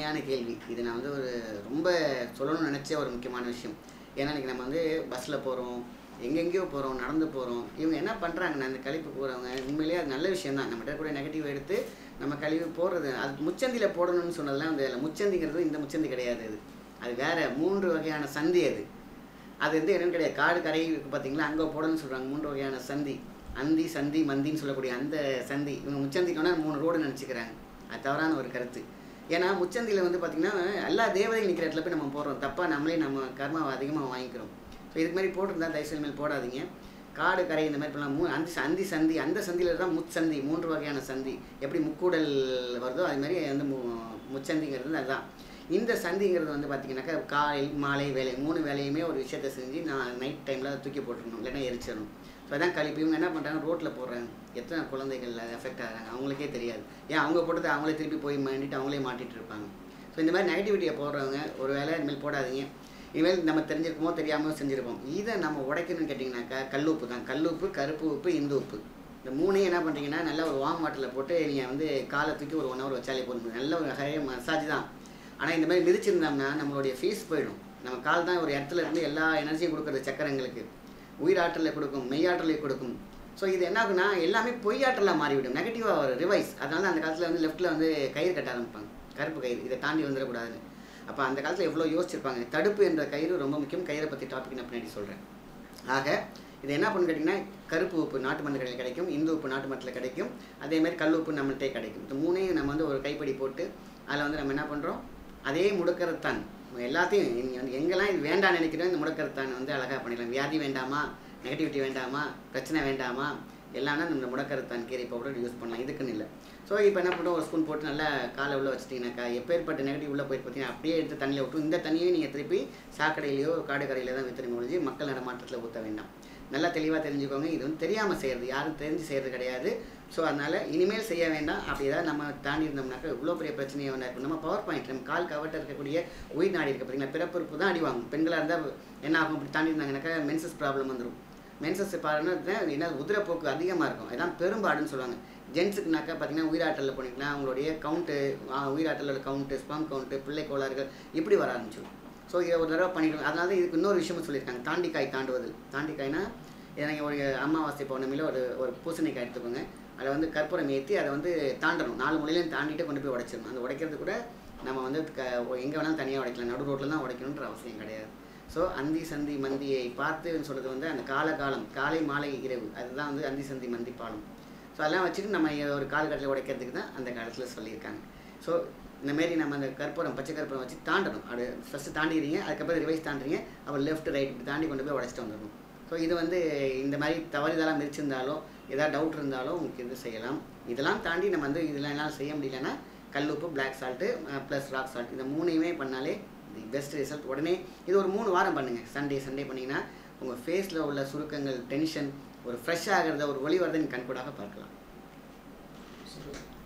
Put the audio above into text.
அருமையான கேள்வி இது நான் வந்து ஒரு ரொம்ப சொல்லணும்னு நினச்ச ஒரு முக்கியமான விஷயம் ஏன்னா இன்னைக்கு நம்ம வந்து பஸ்ஸில் போகிறோம் எங்கெங்கேயோ போகிறோம் நடந்து போகிறோம் இவங்க என்ன பண்ணுறாங்கன்னா அந்த கழிப்பு போகிறவங்க உண்மையிலேயே அது நல்ல விஷயம் தான் நம்மகிட்ட கூட நெகட்டிவ் எடுத்து நம்ம கழிவு போடுறது அது முச்சந்தியில் போடணும்னு சொன்னதெல்லாம் அந்த முச்சந்திங்கிறது இந்த முச்சந்தி கிடையாது அது அது வேற மூன்று வகையான சந்தி அது அது வந்து என்னன்னு கிடையாது காடு கரை இருக்கு பார்த்தீங்களா அங்கே போடணும்னு சொல்கிறாங்க மூன்று வகையான சந்தி அந்தி சந்தி மந்தின்னு சொல்லக்கூடிய அந்த சந்தி இவங்க முச்சந்திக்கோன்னா மூணு ரோடு நினச்சிக்கிறாங்க அது தவறான ஒரு கருத்து ஏன்னா முச்சந்தியில் வந்து பார்த்திங்கன்னா எல்லா தேவதையும் நிற்கிற இடத்துல போய் நம்ம போடுறோம் தப்பாக நம்மளே நம்ம கர்மாவை அதிகமாக வாங்கிக்கிறோம் ஸோ இதுக்கு மாதிரி போட்டிருந்தா தயவுசெய்து மேல் போடாதீங்க காடு கரை இந்த மாதிரி பண்ணலாம் மூ அந்த அந்தி சந்தி அந்த சந்தியில் தான் முச்சந்தி மூன்று வகையான சந்தி எப்படி முக்கூடல் வருதோ அது மாதிரி வந்து மு முச்சந்திங்கிறது அதுதான் இந்த சந்திங்கிறது வந்து பார்த்தீங்கன்னாக்கா காலை மாலை வேலை மூணு வேலையுமே ஒரு விஷயத்த செஞ்சு நான் நைட் டைமில் தூக்கி போட்டுருணும் இல்லைன்னா எரிச்சிடணும் ஸோ அதான் கழிப்பு இவங்க என்ன பண்ணுறாங்க ரோட்டில் போடுறாங்க எத்தனை குழந்தைகள் எஃபெக்ட் ஆகிறாங்க அவங்களுக்கே தெரியாது ஏன் அவங்க போட்டதை அவங்களே திருப்பி போய் மாட்டிட்டு அவங்களே மாட்டிட்டு இருப்பாங்க ஸோ இந்த மாதிரி நெகட்டிவிட்டியை போடுறவங்க ஒரு வேலை இனிமேல் போடாதீங்க இனிமேல் நம்ம தெரிஞ்சிருக்கோமோ தெரியாமல் செஞ்சுருப்போம் இதை நம்ம உடைக்கணும்னு கேட்டிங்கனாக்கா கல்லுப்பு தான் கல்லுப்பு கருப்பு உப்பு இந்து உப்பு இந்த மூணையும் என்ன பண்ணுறீங்கன்னா நல்லா ஒரு வார்ம் வாட்டரில் போட்டு நீங்கள் வந்து காலை தூக்கி ஒரு ஒன் ஹவர் வச்சாலே போதும் நல்ல ஒரு ஹை மசாஜ் தான் ஆனால் இந்த மாதிரி மிதிச்சிருந்தோம்னா நம்மளுடைய ஃபீஸ் போயிடும் நம்ம கால் தான் ஒரு இடத்துல இருந்து எல்லா எனர்ஜியும் கொடுக்குறது சக்கரங்களுக்கு உயிராற்றலை கொடுக்கும் மெய்யாற்றலை கொடுக்கும் ஸோ இது என்ன ஆகுனா எல்லாமே பொய்யாற்றலாக மாறிவிடும் நெகட்டிவாக ஒரு ரிவைஸ் அதனால அந்த காலத்தில் வந்து லெஃப்ட்டில் வந்து கயிறு கட்ட ஆரம்பிப்பாங்க கருப்பு கயிறு இதை தாண்டி வந்துடக்கூடாதுன்னு அப்போ அந்த காலத்தில் எவ்வளோ யோசிச்சிருப்பாங்க தடுப்பு என்ற கயிறு ரொம்ப முக்கியம் கயிறை பற்றி டாபிக் நான் பின்னாடி சொல்கிறேன் ஆக இது என்ன பண்ணு கேட்டிங்கன்னா கருப்பு உப்பு நாட்டு மருந்து கடையில் கிடைக்கும் இந்து உப்பு நாட்டு மரத்தில் கிடைக்கும் அதே மாதிரி கல் உப்பு நம்மள்கிட்டே கிடைக்கும் இந்த மூணையும் நம்ம வந்து ஒரு கைப்படி போட்டு அதில் வந்து நம்ம என்ன பண்ணுறோம் அதே முடக்கரத்தான் எல்லாத்தையும் நீங்கள் வந்து எங்கெல்லாம் இது வேண்டாம்னு நினைக்கிறோம் இந்த முடக்கரத்தான் வந்து அழகாக பண்ணிடலாம் வியாதி வேண்டாமா நெகட்டிவிட்டி வேண்டாமா பிரச்சனை வேண்டாமா எல்லாமே இந்த முடக்கரத்தான் கீரை பவுடர் யூஸ் பண்ணலாம் இதுக்குன்னு இல்லை ஸோ இப்போ என்ன பண்ணுறோம் ஒரு ஸ்பூன் போட்டு நல்லா காலை உள்ளே வச்சிட்டிங்கனாக்கா எப்பேற்பட்ட நெகட்டிவ் உள்ளே போயிட்டு பார்த்தீங்கன்னா அப்படியே எடுத்து தண்ணியில் விட்டு இந்த தண்ணியை நீங்கள் திருப்பி சாக்கடையிலையோ காடு கரையில தான் வித்துறீங்க ஒழிஞ்சு மக்கள் நடமாட்டத்தில் ஊற்ற வேண்டாம் நல்லா தெளிவாக தெரிஞ்சுக்கோங்க இது வந்து தெரியாமல் செய்கிறது யாரும் தெரிஞ்சு செய்கிறது கிடையாது ஸோ அதனால் இனிமேல் செய்ய வேண்டாம் அப்படி ஏதாவது நம்ம தாண்டி இருந்தோம்னாக்கா இவ்வளோ பெரிய பிரச்சனையை வேண்டாம் இருக்கும் நம்ம பவர் பாயிண்ட் நம்ம கால் கவட்ட இருக்கக்கூடிய உயிர் நாடி இருக்க பார்த்தீங்களா பிறப்புறுப்பு தான் அடி வாங்கும் பெண்களாக இருந்தால் என்ன ஆகும் இப்படி தாண்டி இருந்தாங்கனாக்கா மென்சஸ் ப்ராப்ளம் வந்துடும் மென்சஸ் பாருன்னா என்ன உதிரப்போக்கு அதிகமாக இருக்கும் அதான் பெரும்பாடுன்னு சொல்லுவாங்க ஜென்ஸுக்குனாக்கா பார்த்தீங்கன்னா உயிராற்றலில் போனீங்கன்னா அவங்களுடைய கவுண்ட்டு உயிராற்றலோட கவுண்ட்டு ஸ்பாம் கவுண்ட்டு பிள்ளை கோளாறுகள் இப்படி வர ஆரம்பிச்சிடும் ஸோ இதை ஒரு தடவை பண்ணிடுவோம் அதனால தான் இதுக்கு இன்னொரு விஷயமும் சொல்லியிருக்காங்க தாண்டிக்காய் தாண்டுவது தாண்டிக்காய்னா இதை நீங்கள் ஒரு அமாவாசை பௌர்ணமியில் ஒரு ஒரு பூசணிக்காய் எடுத்துக்கோங்க அதில் வந்து கற்பூரம் ஏற்றி அதை வந்து தாண்டணும் நாலு மொழியிலையும் தாண்டிட்டு கொண்டு போய் உடைச்சிடணும் அந்த உடைக்கிறது கூட நம்ம வந்து க எங்கே வேணாலும் தனியாக உடைக்கலாம் நடு ரோட்டில் தான் உடைக்கணுன்ற அவசியம் கிடையாது ஸோ அந்தி சந்தி மந்தியை பார்த்து சொல்கிறது வந்து அந்த கால காலம் காலை மாலை இரவு அதுதான் வந்து அந்தி சந்தி மந்தி பாலம் ஸோ அதெல்லாம் வச்சுட்டு நம்ம ஒரு கால்கட்டில் உடைக்கிறதுக்கு தான் அந்த காலத்தில் சொல்லியிருக்காங்க ஸோ இந்த மாரி நம்ம அந்த கற்பூரம் பச்சை கற்பூரம் வச்சு தாண்டணும் அது ஃபஸ்ட்டு தாண்டிடுறீங்க அதுக்கப்புறம் ரிவைஸ் தாண்டுறீங்க அப்புறம் லெஃப்ட் ரைட் இப்படி தாண்டி கொண்டு போய் உடச்சிட்டு வந்துடணும் ஸோ இது வந்து இந்த மாதிரி தவறுதலாக மிதிச்சிருந்தாலோ ஏதாவது டவுட் இருந்தாலும் உங்களுக்கு இது செய்யலாம் இதெல்லாம் தாண்டி நம்ம வந்து இதெல்லாம் எல்லாம் செய்ய முடியலன்னா கல்லுப்பு black salt plus rock salt இந்த மூணையுமே பண்ணாலே தி பெஸ்ட் ரிசல்ட் உடனே இது ஒரு மூணு வாரம் பண்ணுங்கள் சண்டே சண்டே பண்ணிங்கன்னா உங்கள் ஃபேஸில் உள்ள சுருக்கங்கள் டென்ஷன் ஒரு ஃப்ரெஷ் ஆகிறத ஒரு ஒளி வரதை நீங்கள் கண்கூடாக பார்க்கலாம் சரி